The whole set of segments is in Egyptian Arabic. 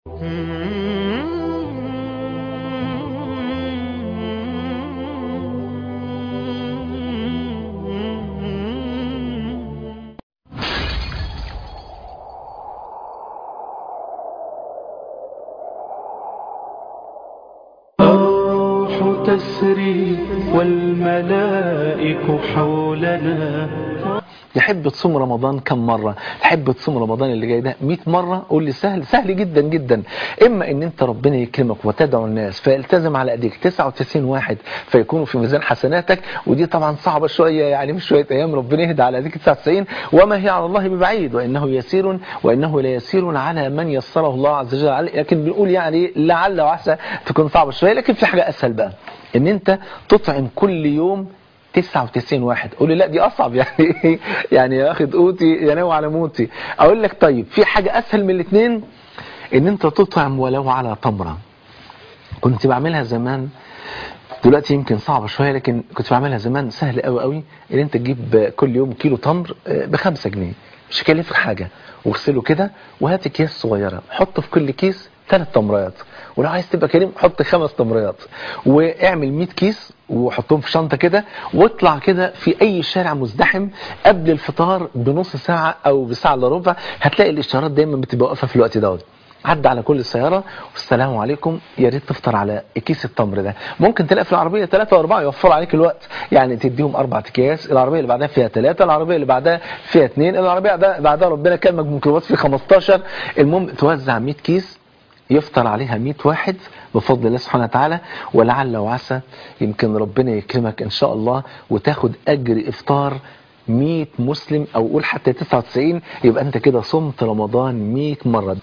الروح تسري والملائك حولنا تحب تصوم رمضان كم مرة تحب تصوم رمضان اللي جاي ده 100 مرة قول لي سهل سهل جدا جدا اما ان انت ربنا يكرمك وتدعو الناس فيلتزم على ايديك 99 واحد فيكونوا في ميزان حسناتك ودي طبعا صعبة شوية يعني مش شوية ايام ربنا يهدى على ايديك 99 وما هي على الله ببعيد وانه يسير وانه لا يسير على من يسره الله عز وجل عليه لكن بنقول يعني لعل وعسى تكون صعبة شوية لكن في حاجة اسهل بقى ان انت تطعم كل يوم 99 واحد قول لي لا دي اصعب يعني يعني ياخد قوتي ينوي على موتي اقول لك طيب في حاجة اسهل من الاثنين ان انت تطعم ولو على تمرة كنت بعملها زمان دلوقتي يمكن صعبة شوية لكن كنت بعملها زمان سهل قوي قوي ان انت تجيب كل يوم كيلو تمر بخمسة جنيه مش هيكلفك حاجة واغسله كده وهات اكياس صغيرة حط في كل كيس ثلاث تمرات ولو عايز تبقى كريم حط خمس تمرات واعمل 100 كيس وحطهم في شنطة كده واطلع كده في اي شارع مزدحم قبل الفطار بنص ساعة او بساعة الا ربع هتلاقي الاشارات دايما بتبقى واقفة في الوقت دوت عدى على كل السيارة والسلام عليكم يا ريت تفطر على كيس التمر ده ممكن تلاقي في العربية ثلاثة واربعة يوفروا عليك الوقت يعني تديهم اربع اكياس العربية اللي بعدها فيها ثلاثة العربية اللي بعدها فيها اثنين العربية ده بعدها ربنا كرمك بميكروبات في 15 المهم توزع 100 كيس يفطر عليها 100 واحد بفضل الله سبحانه وتعالى ولعل وعسى يمكن ربنا يكرمك ان شاء الله وتاخد اجر افطار 100 مسلم او قول حتى 99 يبقى انت كده صمت رمضان 100 مرة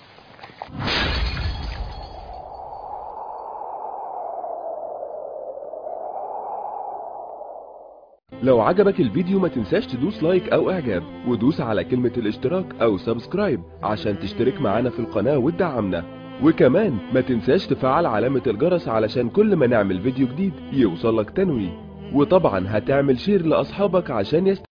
لو عجبك الفيديو ما تنساش تدوس لايك او اعجاب ودوس على كلمة الاشتراك او سبسكرايب عشان تشترك معانا في القناة وتدعمنا وكمان ما تنساش تفعل علامة الجرس علشان كل ما نعمل فيديو جديد يوصلك تنويه وطبعا هتعمل شير لاصحابك عشان يست...